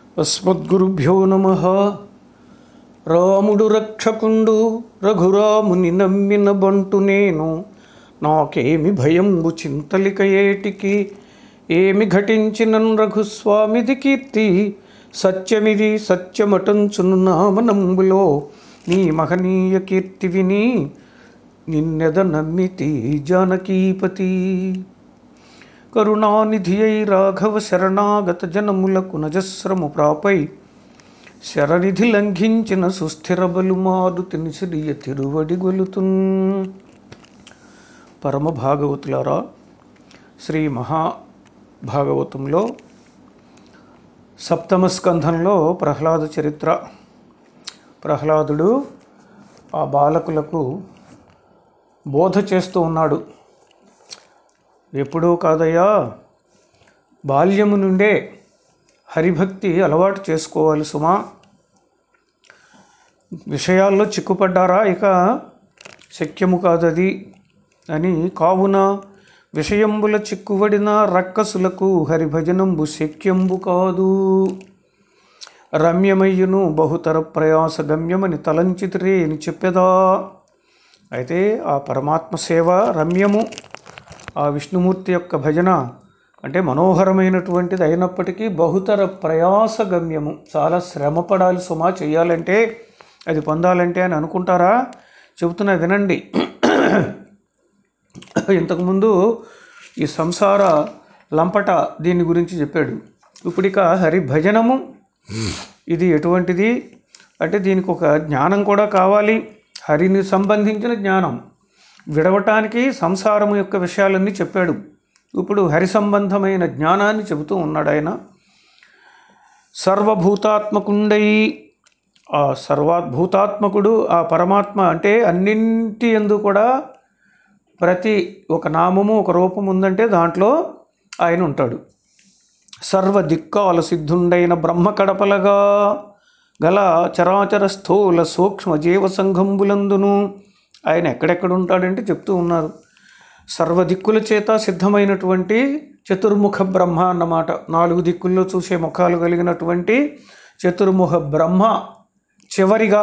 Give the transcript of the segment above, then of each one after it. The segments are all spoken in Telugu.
అస్మద్గురుభ్యో నమ రాముడు రక్షకుండు రఘురాముని నమ్మిన బంటు నేను నాకేమి భయంబు చింతలిక ఏటికి ఏమి ఘటించినన్ రఘుస్వామిది కీర్తి సత్యమిది సత్యమటంచును నామనంబులో నీ మహనీయ కీర్తి విని నిన్నెద నమ్మితి జానకీపతి కరుణానిధి అయి రాఘవ శరణాగత జనములకు నజస్రము ప్రాపై శరనిధి లంఘించిన సుస్థిర బలుమారు తినిసిరియ తిరువడి గొలుతున్ పరమ భాగవతులారా శ్రీ మహాభాగవతంలో సప్తమ స్కంధంలో ప్రహ్లాద చరిత్ర ప్రహ్లాదుడు ఆ బాలకులకు బోధ చేస్తూ ఉన్నాడు ఎప్పుడూ కాదయ్యా బాల్యము నుండే హరిభక్తి అలవాటు చేసుకోవాలి సుమా విషయాల్లో చిక్కుపడ్డారా ఇక శక్యము కాదది అని కావున విషయంబుల చిక్కుబడిన రక్కసులకు హరిభజనంబు శక్యంబు కాదు రమ్యమయ్యును బహుతర ప్రయాస గమ్యమని తలంచితిరే అని చెప్పేదా అయితే ఆ పరమాత్మ సేవ రమ్యము ఆ విష్ణుమూర్తి యొక్క భజన అంటే మనోహరమైనటువంటిది అయినప్పటికీ బహుతర ప్రయాస గమ్యము చాలా శ్రమ పడాలి సుమా చేయాలంటే అది పొందాలంటే అని అనుకుంటారా చెబుతున్నా వినండి ఇంతకుముందు ఈ సంసార లంపట దీని గురించి చెప్పాడు ఇప్పుడు ఇక హరి భజనము ఇది ఎటువంటిది అంటే దీనికి ఒక జ్ఞానం కూడా కావాలి హరిని సంబంధించిన జ్ఞానం విడవటానికి సంసారం యొక్క విషయాలన్నీ చెప్పాడు ఇప్పుడు హరి సంబంధమైన జ్ఞానాన్ని చెబుతూ ఉన్నాడు ఆయన సర్వభూతాత్మకుండై ఆ సర్వభూతాత్మకుడు ఆ పరమాత్మ అంటే అన్నింటి ఎందు కూడా ప్రతి ఒక నామము ఒక రూపం ఉందంటే దాంట్లో ఆయన ఉంటాడు సర్వ దిక్కాల సిద్ధుండైన బ్రహ్మ కడపలగా గల చరాచర స్థూల సూక్ష్మ జీవ సంఘంబులందును ఆయన ఎక్కడెక్కడ ఉంటాడంటే చెప్తూ ఉన్నారు సర్వ దిక్కుల చేత సిద్ధమైనటువంటి చతుర్ముఖ బ్రహ్మ అన్నమాట నాలుగు దిక్కుల్లో చూసే ముఖాలు కలిగినటువంటి చతుర్ముఖ బ్రహ్మ చివరిగా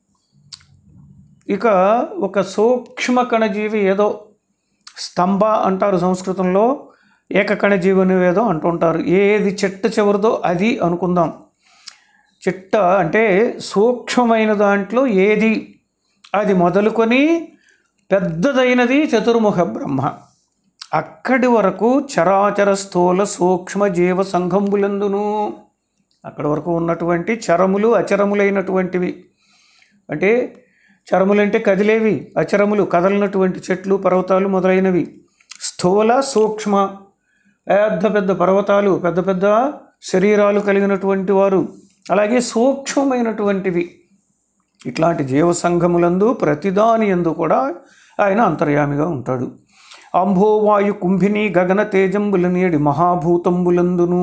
ఇక ఒక సూక్ష్మ కణజీవి ఏదో స్తంభ అంటారు సంస్కృతంలో ఏకకణజీవి ఏదో అంటుంటారు ఏది చెట్ట చివరిదో అది అనుకుందాం చిట్ట అంటే సూక్ష్మమైన దాంట్లో ఏది అది మొదలుకొని పెద్దదైనది చతుర్ముఖ బ్రహ్మ అక్కడి వరకు చరాచర స్థూల సూక్ష్మ జీవ సంఘంబులందును అక్కడి వరకు ఉన్నటువంటి చరములు అచరములైనటువంటివి అంటే చరములంటే కదిలేవి అచరములు కదలినటువంటి చెట్లు పర్వతాలు మొదలైనవి స్థూల సూక్ష్మ పెద్ద పెద్ద పర్వతాలు పెద్ద పెద్ద శరీరాలు కలిగినటువంటి వారు అలాగే సూక్ష్మమైనటువంటివి ఇట్లాంటి జీవ సంఘములందు ప్రతిదాని ఎందు కూడా ఆయన అంతర్యామిగా ఉంటాడు అంభోవాయు కుంభిని గగన తేజంబుల నేడి మహాభూతంబులందును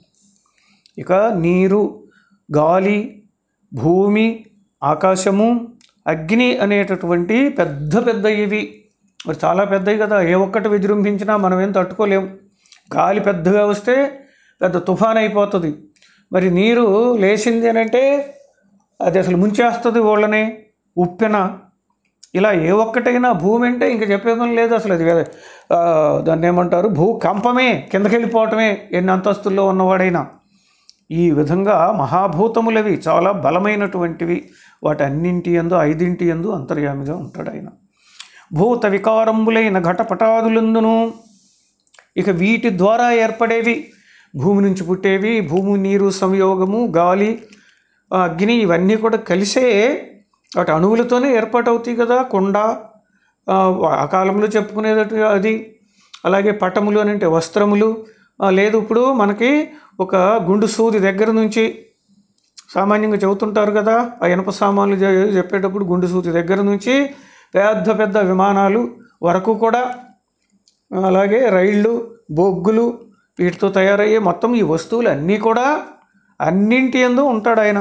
ఇక నీరు గాలి భూమి ఆకాశము అగ్ని అనేటటువంటి పెద్ద పెద్ద ఇవి మరి చాలా పెద్దవి కదా ఏ ఒక్కటి విజృంభించినా మనం ఏం తట్టుకోలేం గాలి పెద్దగా వస్తే పెద్ద తుఫాన్ అయిపోతుంది మరి నీరు లేచింది అని అంటే అది అసలు ముంచేస్తుంది వాళ్ళని ఉప్పెన ఇలా ఏ ఒక్కటైనా భూమి అంటే ఇంక చెప్పే పని లేదు అసలు అది ఆ, దాన్ని ఏమంటారు భూకంపమే కిందకి వెళ్ళిపోవటమే ఎన్ని అంతస్తుల్లో ఉన్నవాడైనా ఈ విధంగా మహాభూతములవి చాలా బలమైనటువంటివి వాటి అన్నింటి ఎందు ఐదింటి ఎందు అంతర్యామిగా ఉంటాడు ఆయన భూత వికారంబులైన ఘటపటాదులందును ఇక వీటి ద్వారా ఏర్పడేవి భూమి నుంచి పుట్టేవి భూమి నీరు సంయోగము గాలి ఆ, అగ్ని ఇవన్నీ కూడా కలిసే వాటి అణువులతోనే ఏర్పాటవుతాయి కదా కొండ ఆ, ఆ కాలంలో చెప్పుకునేది అది అలాగే పటములు అని అంటే వస్త్రములు ఆ, లేదు ఇప్పుడు మనకి ఒక గుండు సూది దగ్గర నుంచి సామాన్యంగా చెబుతుంటారు కదా ఆ ఇనప సామాన్లు చె- చెప్పేటప్పుడు గుండు సూది దగ్గర నుంచి పెద్ద పెద్ద విమానాలు వరకు కూడా అలాగే రైళ్ళు బొగ్గులు వీటితో తయారయ్యే మొత్తం ఈ వస్తువులు అన్నీ కూడా అన్నింటి ఎందు ఉంటాడు ఆయన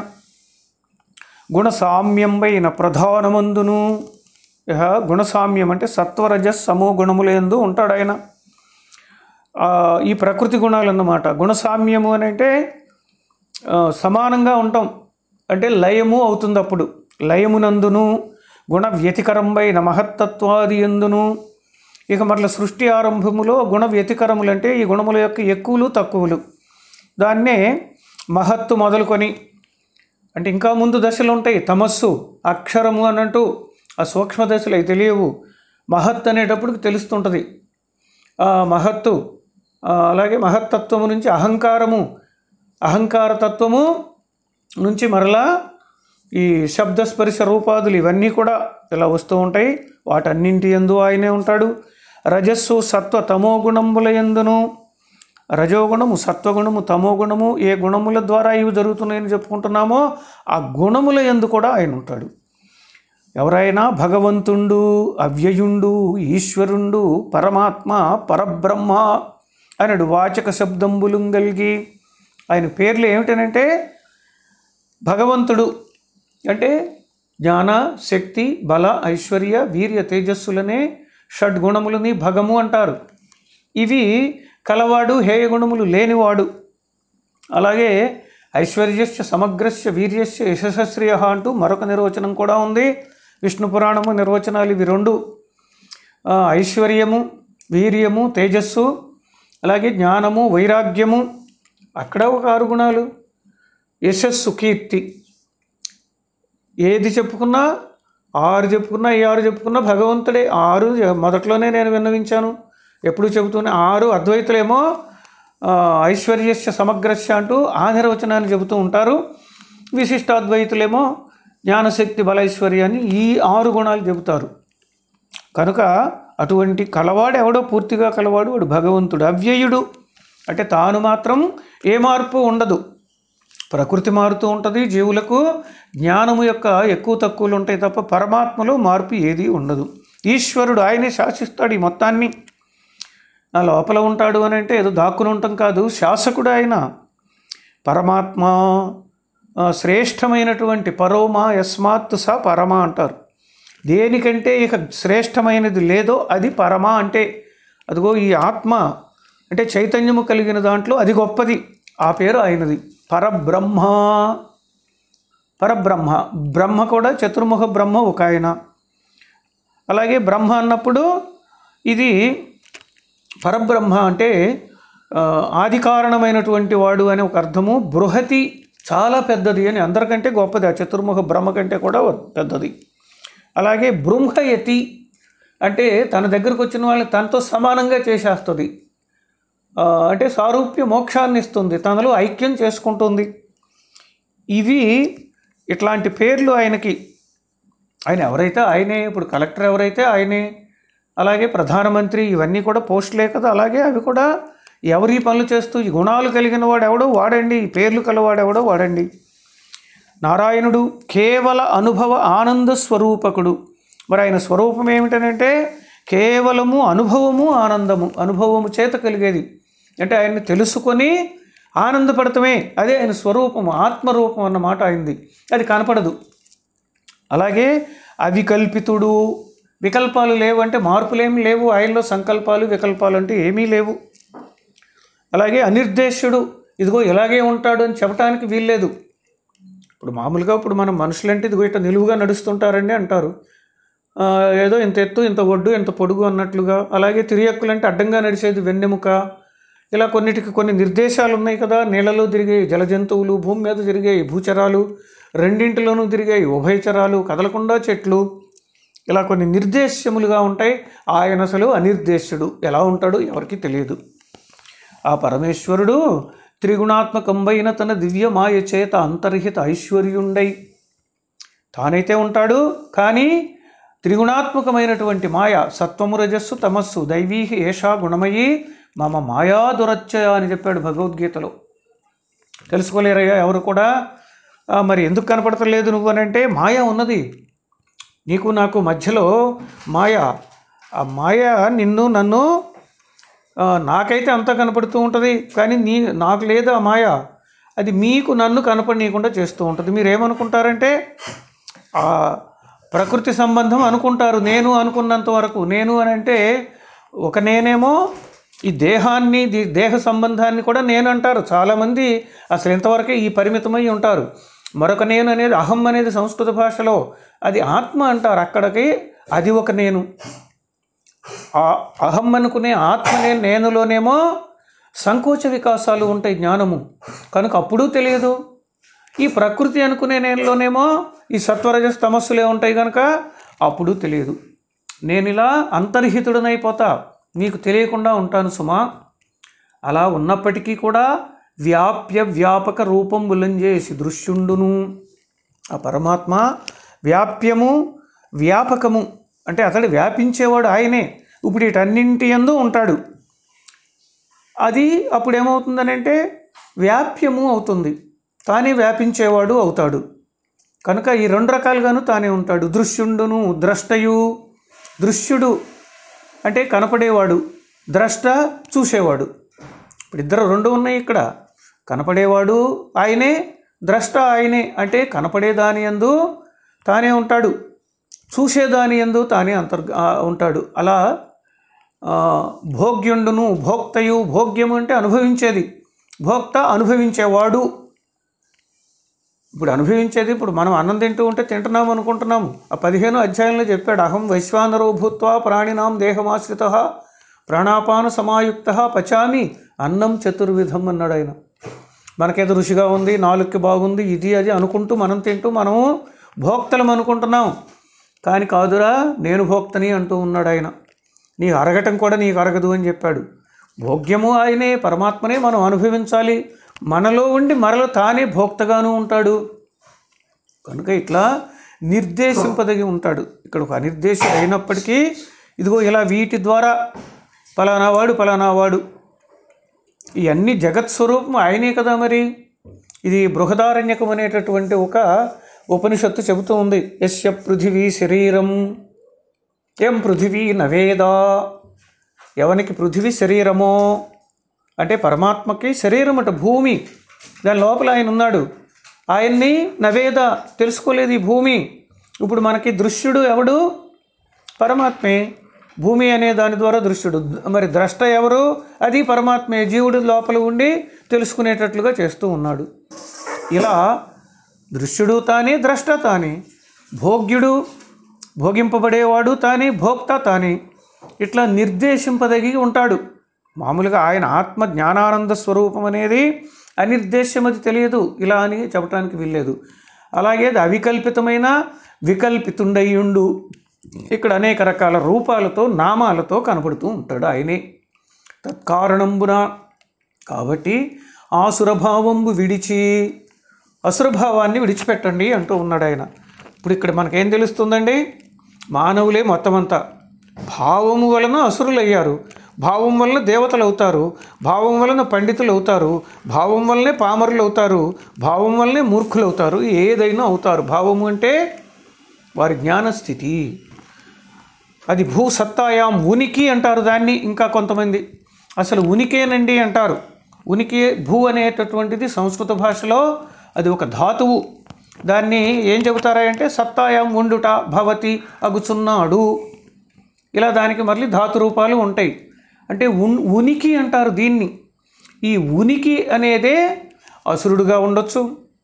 గుణసామ్యంబైన ప్రధానమందును ఇహ గుణసామ్యం అంటే సత్వరజస్ సమో గుణములందు ఉంటాడు ఆయన ఆ, ఈ ప్రకృతి గుణాలు అన్నమాట గుణసామ్యము అని అంటే ఆ, సమానంగా ఉంటాం అంటే లయము అవుతుంది అప్పుడు లయమునందును గుణ వ్యతికరంబైన మహత్తత్వాది ఎందును ఇక మరల సృష్టి ఆరంభములో గుణ వ్యతికరములు అంటే ఈ గుణముల యొక్క ఎక్కువలు తక్కువలు దాన్నే మహత్తు మొదలుకొని అంటే ఇంకా ముందు దశలు ఉంటాయి తమస్సు అక్షరము అన్నట్టు ఆ సూక్ష్మ దశలు అవి తెలియవు మహత్ అనేటప్పటికి తెలుస్తుంటుంది ఆ మహత్తు ఆ, అలాగే మహత్తత్వము నుంచి అహంకారము అహంకార తత్వము నుంచి మరలా ఈ శబ్దస్పర్శ రూపాదులు ఇవన్నీ కూడా ఇలా వస్తూ ఉంటాయి వాటన్నింటి ఎందు ఆయనే ఉంటాడు రజస్సు సత్వ తమో గుణముల ఎందును రజోగుణము సత్వగుణము తమోగుణము ఏ గుణముల ద్వారా ఇవి జరుగుతున్నాయని చెప్పుకుంటున్నామో ఆ గుణముల ఎందు కూడా ఆయన ఉంటాడు ఎవరైనా భగవంతుండు అవ్యయుండు ఈశ్వరుండు పరమాత్మ పరబ్రహ్మ అనడు వాచక శబ్దంబులు కలిగి ఆయన పేర్లు ఏమిటనంటే భగవంతుడు అంటే జ్ఞాన శక్తి బల ఐశ్వర్య వీర్య తేజస్సులనే షడ్గుణములని భగము అంటారు ఇవి కలవాడు హేయగుణములు లేనివాడు అలాగే ఐశ్వర్యస్య సమగ్రస్య వీర్యస్య యశస్శ్రియ అంటూ మరొక నిర్వచనం కూడా ఉంది విష్ణు పురాణము నిర్వచనాలు ఇవి రెండు ఆ, ఐశ్వర్యము వీర్యము తేజస్సు అలాగే జ్ఞానము వైరాగ్యము అక్కడ ఒక ఆరు గుణాలు యశస్సు కీర్తి ఏది చెప్పుకున్నా ఆరు చెప్పుకున్నా ఏ ఆరు చెప్పుకున్నా భగవంతుడే ఆరు మొదట్లోనే నేను విన్నవించాను ఎప్పుడు చెబుతూనే ఆరు అద్వైతులేమో ఆ, ఐశ్వర్యస్య సమగ్రస్య అంటూ ఆ నిర్వచనాన్ని చెబుతూ ఉంటారు విశిష్టాద్వైతులేమో జ్ఞానశక్తి బలైశ్వర్యాన్ని ఈ ఆరు గుణాలు చెబుతారు కనుక అటువంటి కలవాడు ఎవడో పూర్తిగా కలవాడు వాడు భగవంతుడు అవ్యయుడు అంటే తాను మాత్రం ఏ మార్పు ఉండదు ప్రకృతి మారుతూ ఉంటుంది జీవులకు జ్ఞానము యొక్క ఎక్కువ తక్కువలు ఉంటాయి తప్ప పరమాత్మలో మార్పు ఏదీ ఉండదు ఈశ్వరుడు ఆయనే శాసిస్తాడు ఈ మొత్తాన్ని నా లోపల ఉంటాడు అని అంటే ఏదో దాక్కుని ఉంటాం కాదు శాసకుడు ఆయన పరమాత్మ ఆ, శ్రేష్టమైనటువంటి పరోమా యస్మాత్ స పరమ అంటారు దేనికంటే ఇక శ్రేష్టమైనది లేదో అది పరమ అంటే అదిగో ఈ ఆత్మ అంటే చైతన్యము కలిగిన దాంట్లో అది గొప్పది ఆ పేరు ఆయనది పరబ్రహ్మ పరబ్రహ్మ బ్రహ్మ కూడా చతుర్ముఖ బ్రహ్మ ఒక ఆయన అలాగే బ్రహ్మ అన్నప్పుడు ఇది పరబ్రహ్మ అంటే ఆ, ఆది కారణమైనటువంటి వాడు అని ఒక అర్థము బృహతి చాలా పెద్దది అని అందరికంటే గొప్పది ఆ చతుర్ముఖ బ్రహ్మ కంటే కూడా పెద్దది అలాగే బృంహయతి అంటే తన దగ్గరకు వచ్చిన వాళ్ళని తనతో సమానంగా చేసేస్తుంది ఆ, అంటే సారూప్య మోక్షాన్ని ఇస్తుంది తనలో ఐక్యం చేసుకుంటుంది ఇవి ఇట్లాంటి పేర్లు ఆయనకి ఆయన ఎవరైతే ఆయనే ఇప్పుడు కలెక్టర్ ఎవరైతే ఆయనే అలాగే ప్రధానమంత్రి ఇవన్నీ కూడా పోస్టులే కదా అలాగే అవి కూడా ఎవరి పనులు చేస్తూ ఈ గుణాలు కలిగిన వాడు ఎవడో వాడండి ఈ పేర్లు కలవాడు ఎవడో వాడండి నారాయణుడు కేవల అనుభవ ఆనంద స్వరూపకుడు మరి ఆయన స్వరూపం ఏమిటనంటే కేవలము అనుభవము ఆనందము అనుభవము చేత కలిగేది అంటే ఆయన్ని తెలుసుకొని ఆనందపడటమే అదే ఆయన స్వరూపము ఆత్మరూపం అన్నమాట అయింది అది కనపడదు అలాగే అవికల్పితుడు వికల్పాలు లేవు అంటే మార్పులేమి లేవు ఆయనలో సంకల్పాలు వికల్పాలు అంటే ఏమీ లేవు అలాగే అనిర్దేశుడు ఇదిగో ఇలాగే ఉంటాడు అని చెప్పడానికి వీల్లేదు ఇప్పుడు మామూలుగా ఇప్పుడు మనం మనుషులంటే ఇదిగో ఇట్లా నిలువుగా నడుస్తుంటారండి అంటారు ఆ, ఏదో ఇంత ఎత్తు ఇంత ఒడ్డు ఇంత పొడుగు అన్నట్లుగా అలాగే తిరియక్కులంటే అడ్డంగా నడిచేది వెన్నెముక ఇలా కొన్నిటికి కొన్ని నిర్దేశాలు ఉన్నాయి కదా నీళ్ళలో తిరిగే జల జంతువులు భూమి మీద తిరిగే భూచరాలు రెండింటిలోనూ తిరిగే ఉభయచరాలు కదలకుండా చెట్లు ఇలా కొన్ని నిర్దేశ్యములుగా ఉంటాయి ఆయన అసలు అనిర్దేశ్యుడు ఎలా ఉంటాడో ఎవరికీ తెలియదు ఆ పరమేశ్వరుడు త్రిగుణాత్మకంబైన తన దివ్య మాయ చేత అంతర్హిత ఐశ్వర్యుండై తానైతే ఉంటాడు కానీ త్రిగుణాత్మకమైనటువంటి మాయ సత్వము రజస్సు తమస్సు దైవీ ఏషా గుణమయి మమ మాయా దురచ్చయ అని చెప్పాడు భగవద్గీతలో తెలుసుకోలేరయ్యా ఎవరు కూడా "ఆ, మరి ఎందుకు కనపడతలేదు నువ్వు అని అంటే మాయ ఉన్నది నీకు నాకు మధ్యలో మాయ ఆ మాయ నిన్ను నన్ను ఆ, నాకైతే అంతా కనపడుతూ ఉంటుంది కానీ నీ నాకు లేదు ఆ మాయ అది మీకు నన్ను కనపడనీయకుండా చేస్తూ ఉంటుంది మీరు ఏమనుకుంటారంటే ఆ ప్రకృతి సంబంధం అనుకుంటారు నేను అనుకున్నంత వరకు నేను అని అంటే ఒక నేనేమో ఈ దేహాన్ని ది- దేహ సంబంధాన్ని కూడా నేను అంటారు చాలామంది అసలు ఇంతవరకే ఈ పరిమితమై ఉంటారు మరొక నేను అనేది అహం అనేది సంస్కృత భాషలో అది ఆత్మ అంటారు అక్కడికి అది ఒక నేను ఆ అహం అనుకునే ఆత్మనే నేనులోనేమో సంకోచ వికాసాలు ఉంటాయి జ్ఞానము కనుక అప్పుడు తెలియదు ఈ ప్రకృతి అనుకునే నేనులోనేమో ఈ సత్వరజస్ తమస్సులే ఉంటాయి కనుక అప్పుడు తెలియదు నేను ఇలా అంతర్హితుడనైపోతా మీకు తెలియకుండా ఉంటాను సుమా అలా ఉన్నప్పటికీ కూడా వ్యాప్య వ్యాపక రూపం చేసి దృశ్యుండును ఆ పరమాత్మ వ్యాప్యము వ్యాపకము అంటే అతడు వ్యాపించేవాడు ఆయనే ఇప్పుడు వీటన్నింటి యందు ఉంటాడు అది అప్పుడు ఏమవుతుందనంటే వ్యాప్యము అవుతుంది తానే వ్యాపించేవాడు అవుతాడు కనుక ఈ రెండు రకాలుగాను తానే ఉంటాడు దృశ్యుండును ద్రష్టయు దృశ్యుడు అంటే కనపడేవాడు ద్రష్ట చూసేవాడు ఇప్పుడు ఇద్దరు రెండు ఉన్నాయి ఇక్కడ కనపడేవాడు ఆయనే ద్రష్ట ఆయనే అంటే కనపడేదాని యందు తానే ఉంటాడు చూసేదాని యందు తానే అంతర్గ ఆ, ఉంటాడు అలా ఆ, భోగ్యుండును భోక్తయు భోగ్యము అంటే అనుభవించేది భోక్త అనుభవించేవాడు ఇప్పుడు అనుభవించేది ఇప్పుడు మనం అన్నం తింటూ ఉంటే తింటున్నాం అనుకుంటున్నాము ఆ పదిహేను అధ్యాయంలో చెప్పాడు అహం వైశ్వానరో భూత్వా ప్రాణినాం దేహమాశ్రిత ప్రాణాపాన సమాయుక్త పచామి అన్నం చతుర్విధం అన్నాడు ఆయన మనకేదో రుచిగా ఉంది నాలుగుకి బాగుంది ఇది అది అనుకుంటూ మనం తింటూ మనము భోక్తలం అనుకుంటున్నాం కానీ కాదురా నేను భోక్తని అంటూ ఉన్నాడు ఆయన నీ అరగటం కూడా నీకు అరగదు అని చెప్పాడు భోగ్యము ఆయనే పరమాత్మనే మనం అనుభవించాలి మనలో ఉండి మరలో తానే భోక్తగాను ఉంటాడు కనుక ఇట్లా నిర్దేశింపదగి ఉంటాడు ఇక్కడ ఒక అనిర్దేశం అయినప్పటికీ ఇదిగో ఇలా వీటి ద్వారా పలానా వాడు పలానా వాడు ఇవన్నీ జగత్ స్వరూపం ఆయనే కదా మరి ఇది బృహదారణ్యకం అనేటటువంటి ఒక ఉపనిషత్తు చెబుతూ ఉంది యస్య పృథివీ శరీరం ఎం పృథివీ నవేదా ఎవనికి పృథివీ శరీరమో అంటే పరమాత్మకి శరీరం అట భూమి దాని లోపల ఆయన ఉన్నాడు ఆయన్ని నవేద తెలుసుకోలేదు ఈ భూమి ఇప్పుడు మనకి దృశ్యుడు ఎవడు పరమాత్మే భూమి అనే దాని ద్వారా దృశ్యుడు మరి ద్రష్ట ఎవరు అది పరమాత్మే జీవుడు లోపల ఉండి తెలుసుకునేటట్లుగా చేస్తూ ఉన్నాడు ఇలా దృశ్యుడు తానే ద్రష్ట తానే భోగ్యుడు భోగింపబడేవాడు తానే భోక్త తానే ఇట్లా నిర్దేశింపదగి ఉంటాడు మామూలుగా ఆయన ఆత్మ జ్ఞానానంద స్వరూపం అనేది అనిర్దేశ్యం అది తెలియదు ఇలా అని చెప్పడానికి వీల్లేదు అలాగే అది అవికల్పితమైన వికల్పితుండయ్యుండు ఇక్కడ అనేక రకాల రూపాలతో నామాలతో కనపడుతూ ఉంటాడు ఆయనే తత్కారణంబున కాబట్టి ఆసురభావంబు విడిచి అసురభావాన్ని విడిచిపెట్టండి అంటూ ఉన్నాడు ఆయన ఇప్పుడు ఇక్కడ మనకేం తెలుస్తుందండి మానవులే మొత్తం అంతా భావము వలన అసురులు అయ్యారు భావం వలన దేవతలు అవుతారు భావం వలన పండితులు అవుతారు భావం వల్లనే పామరులు అవుతారు భావం వల్లనే మూర్ఖులు అవుతారు ఏదైనా అవుతారు భావము అంటే వారి జ్ఞానస్థితి అది భూ సత్తాయాం ఉనికి అంటారు దాన్ని ఇంకా కొంతమంది అసలు ఉనికేనండి అంటారు ఉనికి భూ అనేటటువంటిది సంస్కృత భాషలో అది ఒక ధాతువు దాన్ని ఏం చెబుతారా అంటే సత్తాయాం ఉండుట భవతి అగుచున్నాడు ఇలా దానికి మళ్ళీ ధాతు రూపాలు ఉంటాయి అంటే ఉన్ ఉనికి అంటారు దీన్ని ఈ ఉనికి అనేదే అసురుడుగా ఉండొచ్చు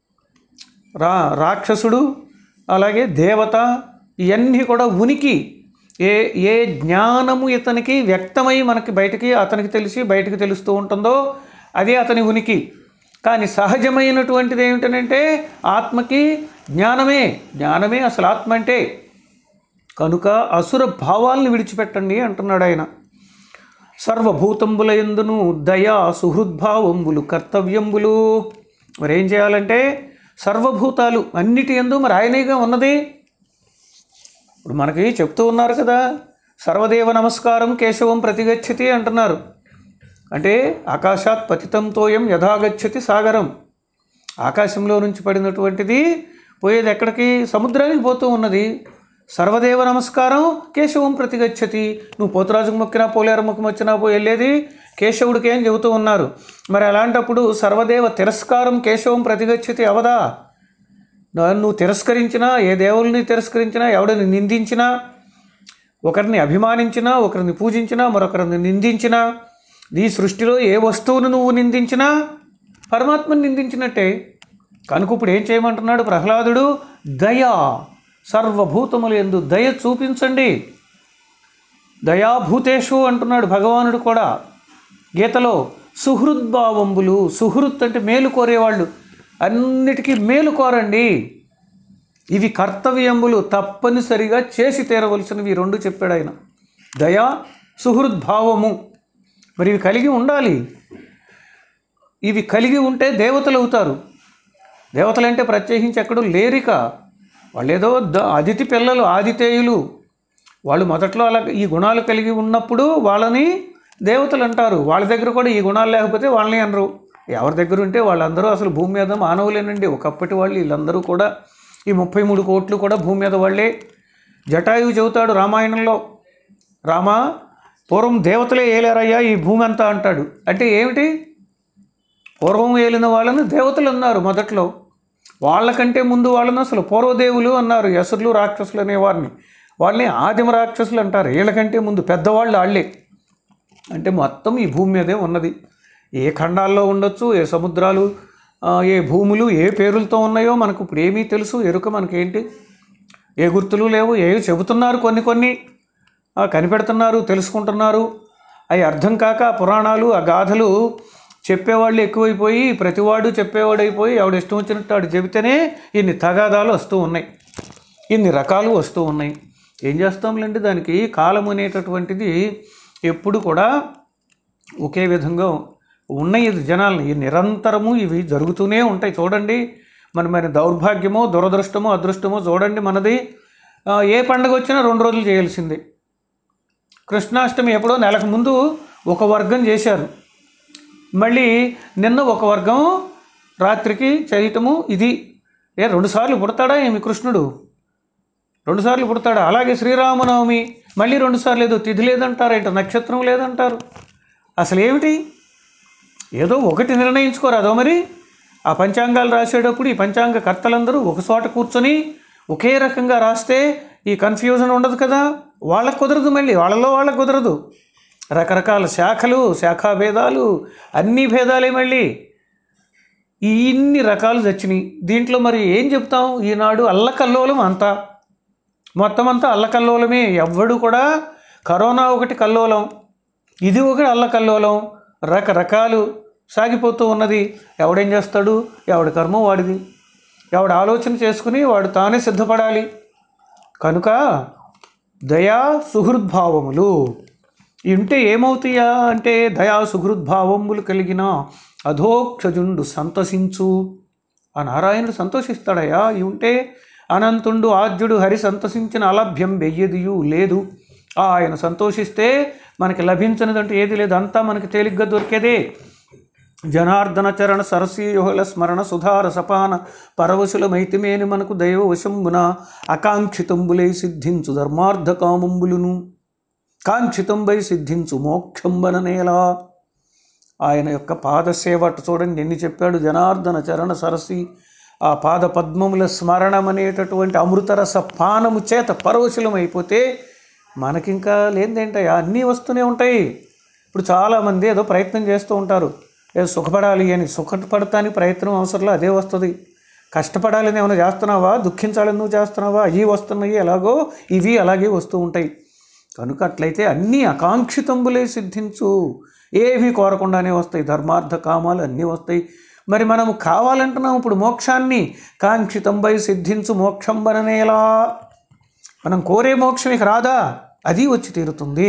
రా రాక్షసుడు అలాగే దేవత ఇవన్నీ కూడా ఉనికి ఏ ఏ జ్ఞానము ఇతనికి వ్యక్తమై మనకి బయటికి అతనికి తెలిసి బయటికి తెలుస్తూ ఉంటుందో అదే అతని ఉనికి కానీ సహజమైనటువంటిది ఏమిటనంటే ఆత్మకి జ్ఞానమే జ్ఞానమే అసలు ఆత్మ అంటే కనుక అసుర భావాల్ని విడిచిపెట్టండి అంటున్నాడు ఆయన సర్వభూతంబుల ఎందును దయా సుహృద్భావంబులు కర్తవ్యంబులు మరి ఏం చేయాలంటే సర్వభూతాలు అన్నిటి ఎందు మరి ఆయనేగా ఉన్నది ఇప్పుడు మనకి చెప్తూ ఉన్నారు కదా సర్వదేవ నమస్కారం కేశవం ప్రతిగచ్చతి అంటున్నారు అంటే ఆకాశాత్ పతితం తోయం యథాగచ్చతి సాగరం ఆకాశంలో నుంచి పడినటువంటిది పోయేది ఎక్కడికి సముద్రానికి పోతూ ఉన్నది సర్వదేవ నమస్కారం కేశవం ప్రతిగచ్చతి నువ్వు పోతురాజుకు మొక్కినా పోలేరు ముఖం వచ్చినా పోయి వెళ్ళేది కేశవుడికి ఏం చెబుతూ ఉన్నారు మరి అలాంటప్పుడు సర్వదేవ తిరస్కారం కేశవం ప్రతిగచ్చతి అవదా నన్ను తిరస్కరించినా ఏ దేవుల్ని తిరస్కరించినా ఎవడిని నిందించినా ఒకరిని అభిమానించినా ఒకరిని పూజించినా మరొకరిని నిందించినా ఈ సృష్టిలో ఏ వస్తువును నువ్వు నిందించినా పరమాత్మని నిందించినట్టే కనుక ఇప్పుడు ఏం చేయమంటున్నాడు ప్రహ్లాదుడు దయ సర్వభూతములు ఎందు దయ చూపించండి దయాభూతేషు అంటున్నాడు భగవానుడు కూడా గీతలో సుహృద్భావంబులు సుహృత్ అంటే మేలు కోరేవాళ్ళు అన్నిటికీ మేలు కోరండి ఇవి కర్తవ్యంబులు తప్పనిసరిగా చేసి తీరవలసినవి ఈ రెండు చెప్పాడు ఆయన దయా సుహృద్భావము మరి ఇవి కలిగి ఉండాలి ఇవి కలిగి ఉంటే దేవతలు అవుతారు దేవతలంటే ప్రత్యేకించి ఎక్కడో లేరిక వాళ్ళు ఏదో ద అతిథి పిల్లలు ఆదితేయులు వాళ్ళు మొదట్లో అలా ఈ గుణాలు కలిగి ఉన్నప్పుడు వాళ్ళని దేవతలు అంటారు వాళ్ళ దగ్గర కూడా ఈ గుణాలు లేకపోతే వాళ్ళని అనరు ఎవరి దగ్గర ఉంటే వాళ్ళందరూ అసలు భూమి మీద మానవులేనండి ఒకప్పటి వాళ్ళు వీళ్ళందరూ కూడా ఈ ముప్పై మూడు కోట్లు కూడా భూమి మీద వాళ్ళే జటాయువు చెబుతాడు రామాయణంలో రామా పూర్వం దేవతలే ఏలేరయ్యా ఈ భూమి అంతా అంటాడు అంటే ఏమిటి పూర్వం ఏలిన వాళ్ళని దేవతలు అన్నారు మొదట్లో వాళ్ళకంటే ముందు వాళ్ళని అసలు పూర్వదేవులు అన్నారు యసులు రాక్షసులు అనేవారిని వాళ్ళని ఆదిమ రాక్షసులు అంటారు వీళ్ళకంటే ముందు పెద్దవాళ్ళు వాళ్ళే అంటే మొత్తం ఈ భూమి మీదే ఉన్నది ఏ ఖండాల్లో ఉండొచ్చు ఏ సముద్రాలు ఆ, ఏ భూములు ఏ పేరులతో ఉన్నాయో మనకు ఇప్పుడు ఏమీ తెలుసు ఎరుక మనకేంటి ఏ గుర్తులు లేవు ఏ చెబుతున్నారు కొన్ని కొన్ని ఆ, కనిపెడుతున్నారు తెలుసుకుంటున్నారు అవి అర్థం కాక ఆ పురాణాలు ఆ గాథలు చెప్పేవాళ్ళు ఎక్కువైపోయి ప్రతివాడు చెప్పేవాడు అయిపోయి ఆవిడ ఇష్టం వచ్చినట్టు ఆడు చెబితేనే ఇన్ని తగాదాలు వస్తూ ఉన్నాయి ఇన్ని రకాలు వస్తూ ఉన్నాయి ఏం చేస్తాంలేండి దానికి కాలం అనేటటువంటిది ఎప్పుడు కూడా ఒకే విధంగా ఉన్నాయి ఇది జనాల్ని ఈ నిరంతరము ఇవి జరుగుతూనే ఉంటాయి చూడండి మన మన దౌర్భాగ్యమో దురదృష్టమో అదృష్టమో చూడండి మనది ఆ, ఏ పండగ వచ్చినా రెండు రోజులు చేయాల్సిందే కృష్ణాష్టమి ఎప్పుడో నెలకు ముందు ఒక వర్గం చేశారు మళ్ళీ నిన్న ఒక వర్గం రాత్రికి చేయటము ఇది ఏ రెండుసార్లు పుడతాడా ఏమి కృష్ణుడు రెండుసార్లు పుడతాడా అలాగే శ్రీరామనవమి మళ్ళీ రెండుసార్లు ఏదో తిథి లేదంటారు ఏంటో నక్షత్రం లేదంటారు అసలు ఏమిటి ఏదో ఒకటి నిర్ణయించుకోరాదో మరి ఆ పంచాంగాలు రాసేటప్పుడు ఈ పంచాంగ కర్తలందరూ ఒక చోట కూర్చొని ఒకే రకంగా రాస్తే ఈ కన్ఫ్యూజన్ ఉండదు కదా వాళ్ళకు కుదరదు మళ్ళీ వాళ్ళలో వాళ్ళకు కుదరదు రకరకాల శాఖలు శాఖా భేదాలు అన్ని భేదాలే మళ్ళీ ఈ ఇన్ని రకాలు చచ్చినాయి దీంట్లో మరి ఏం చెప్తాం ఈనాడు అల్లకల్లోలం అంతా మొత్తం అంతా అల్లకల్లోలమే ఎవ్వడు కూడా కరోనా ఒకటి కల్లోలం ఇది ఒకటి అల్లకల్లోలం రకరకాలు సాగిపోతూ ఉన్నది ఎవడేం చేస్తాడు ఎవడి కర్మ వాడిది ఎవడు ఆలోచన చేసుకుని వాడు తానే సిద్ధపడాలి కనుక దయా సుహృద్భావములు ఇంటే ఏమవుతాయా అంటే దయా సుహృద్భావములు కలిగిన అధోక్షజుండు సంతసించు ఆ నారాయణుడు సంతోషిస్తాడయ్యా ఇవి ఉంటే అనంతుండు ఆద్యుడు హరి సంతసించిన అలభ్యం వెయ్యదియు లేదు ఆయన సంతోషిస్తే మనకి లభించనిదంటూ ఏది లేదు అంతా మనకి తేలిగ్గా దొరికేదే జనార్దన చరణ సరసీయుహల స్మరణ సుధార సపాన పరవశుల మైతిమేని మనకు దైవ వశంబున అకాంక్షితంబులై సిద్ధించు ధర్మార్థ కామంబులును కాంక్షితంబై సిద్ధించు మోక్షంబన నేలా ఆయన యొక్క పాదసేవ అటు చూడండి ఎన్ని చెప్పాడు జనార్దన చరణ సరసి ఆ పాద పద్మముల స్మరణం అనేటటువంటి అమృతరస పానము చేత పరవశులం అయిపోతే మనకింకా లేనిదేంటయ్యా అన్నీ వస్తూనే ఉంటాయి ఇప్పుడు చాలామంది ఏదో ప్రయత్నం చేస్తూ ఉంటారు ఏదో సుఖపడాలి అని సుఖపడటానికి ప్రయత్నం అవసరంలో అదే వస్తుంది కష్టపడాలని ఏమైనా చేస్తున్నావా దుఃఖించాలని నువ్వు చేస్తున్నావా అవి వస్తున్నాయి ఎలాగో ఇవి అలాగే వస్తూ ఉంటాయి కనుక అట్లయితే అన్నీ అకాంక్షితంబులే సిద్ధించు ఏవి కోరకుండానే వస్తాయి ధర్మార్థ కామాలు అన్నీ వస్తాయి మరి మనము కావాలంటున్నాం ఇప్పుడు మోక్షాన్ని కాంక్షితంబై సిద్ధించు మోక్షంబననేలా మనం కోరే మోక్షం ఇక రాదా అది వచ్చి తీరుతుంది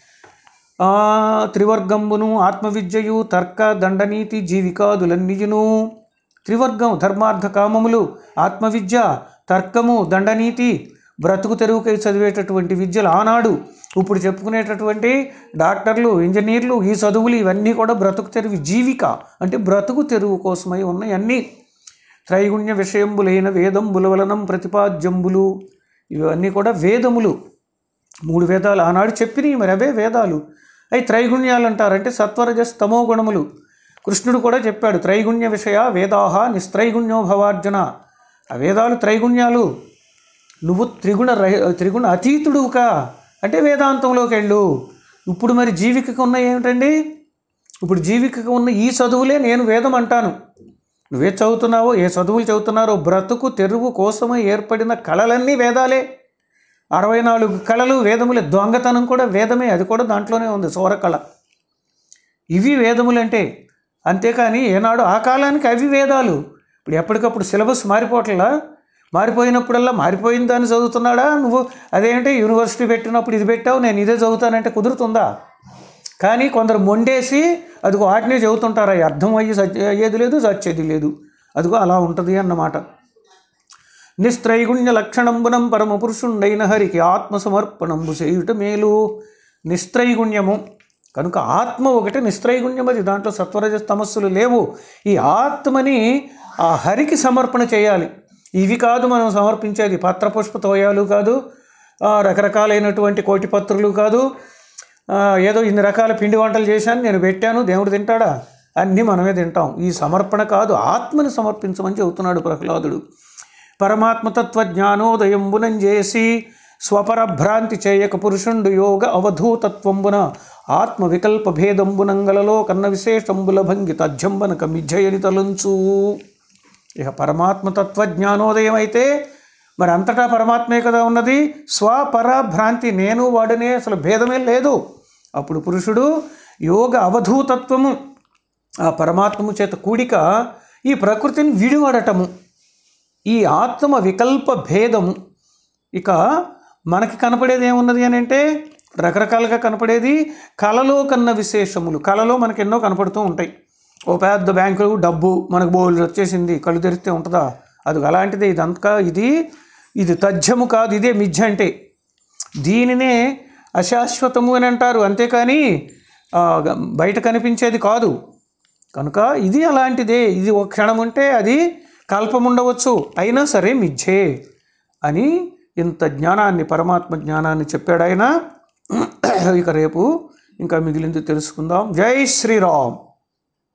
ఆ, త్రివర్గంబును ఆత్మవిద్యయు తర్క దండనీతి జీవికాదులన్నియును త్రివర్గం ధర్మార్థ కామములు ఆత్మవిద్య తర్కము దండనీతి బ్రతుకు తెరువుకై చదివేటటువంటి విద్యలు ఆనాడు ఇప్పుడు చెప్పుకునేటటువంటి డాక్టర్లు ఇంజనీర్లు ఈ చదువులు ఇవన్నీ కూడా బ్రతుకు తెరువు జీవిక అంటే బ్రతుకు తెరువు కోసమై ఉన్నాయి అన్నీ త్రైగుణ్య విషయంబులైన వేదంబుల వలనం ప్రతిపాద్యంబులు ఇవన్నీ కూడా వేదములు మూడు వేదాలు ఆనాడు చెప్పినవి మరి అవే వేదాలు అవి త్రైగుణ్యాలు అంటారంటే సత్వరజస్ తమో గుణములు కృష్ణుడు కూడా చెప్పాడు త్రైగుణ్య విషయ వేదాహ నిస్త్రైగుణ్యో భవార్జున ఆ వేదాలు త్రైగుణ్యాలు నువ్వు త్రిగుణ రహి త్రిగుణ అతీతుడుగా అంటే వేదాంతంలోకి వెళ్ళు ఇప్పుడు మరి జీవికకు ఉన్నాయి ఏమిటండి ఇప్పుడు జీవికకు ఉన్న ఈ చదువులే నేను వేదం అంటాను నువ్వే చదువుతున్నావో ఏ చదువులు చదువుతున్నారో బ్రతుకు తెరువు కోసమే ఏర్పడిన కళలన్నీ వేదాలే అరవై నాలుగు కళలు వేదములే దొంగతనం కూడా వేదమే అది కూడా దాంట్లోనే ఉంది సౌరకళ ఇవి వేదములంటే అంతేకాని ఏనాడు ఆ కాలానికి అవి వేదాలు ఇప్పుడు ఎప్పటికప్పుడు సిలబస్ మారిపోవట్లా మారిపోయినప్పుడల్లా మారిపోయిన దాన్ని చదువుతున్నాడా నువ్వు అదేంటి యూనివర్సిటీ పెట్టినప్పుడు ఇది పెట్టావు నేను ఇదే చదువుతానంటే కుదురుతుందా కానీ కొందరు మొండేసి అదిగో వాటినే చదువుతుంటారు అవి అర్థం అయ్యి సత్య అయ్యేది లేదు సచ్చేది లేదు అదిగో అలా ఉంటుంది అన్నమాట నిస్త్రైగుణ్య లక్షణంబునం పరమ పురుషుండైన హరికి ఆత్మ సమర్పణంబు చేయుట మేలు నిస్త్రైగుణ్యము కనుక ఆత్మ ఒకటి నిస్త్రైగుణ్యం అది దాంట్లో సత్వరజ తమస్సులు లేవు ఈ ఆత్మని ఆ హరికి సమర్పణ చేయాలి ఇవి కాదు మనం సమర్పించేది పత్రపుష్ప తోయాలు కాదు ఆ, రకరకాలైనటువంటి కోటి పత్రులు కాదు ఆ, ఏదో ఇన్ని రకాల పిండి వంటలు చేశాను నేను పెట్టాను దేవుడు తింటాడా అన్నీ మనమే తింటాం ఈ సమర్పణ కాదు ఆత్మని సమర్పించమని చెబుతున్నాడు ప్రహ్లాదుడు పరమాత్మతత్వ జ్ఞానోదయంబునం చేసి స్వపరభ్రాంతి చేయక పురుషుండు యోగ అవధూతత్వంబున ఆత్మ వికల్ప భేదంబునంగలలో కన్న విశేషంబుల భంగి తజ్జంబనక మిజ్జయని తలంచు ఇక పరమాత్మతత్వ జ్ఞానోదయం అయితే మరి అంతటా పరమాత్మే కదా ఉన్నది స్వపరభ్రాంతి నేను వాడనే అసలు భేదమే లేదు అప్పుడు పురుషుడు యోగ అవధూతత్వము ఆ పరమాత్మము చేత కూడిక ఈ ప్రకృతిని విడివడటము ఈ ఆత్మ వికల్ప భేదము ఇక మనకి కనపడేది ఏమున్నది అని అంటే రకరకాలుగా కనపడేది కళలో కన్న విశేషములు కళలో మనకి ఎన్నో కనపడుతూ ఉంటాయి ఓ పెద్ద బ్యాంకు డబ్బు మనకు బోల్డ్ వచ్చేసింది కళ్ళు తెరిస్తే ఉంటుందా అది అలాంటిదే ఇదంతా ఇది ఇది తథ్యము కాదు ఇదే మిథ్య అంటే దీనినే అశాశ్వతము అని అంటారు అంతేకాని ఆ, బయట కనిపించేది కాదు కనుక ఇది అలాంటిదే ఇది ఒక క్షణం ఉంటే అది కల్పం ఉండవచ్చు అయినా సరే మిథ్యే అని ఇంత జ్ఞానాన్ని పరమాత్మ జ్ఞానాన్ని చెప్పాడు ఆయన ఇక రేపు ఇంకా మిగిలింది తెలుసుకుందాం జై శ్రీరామ్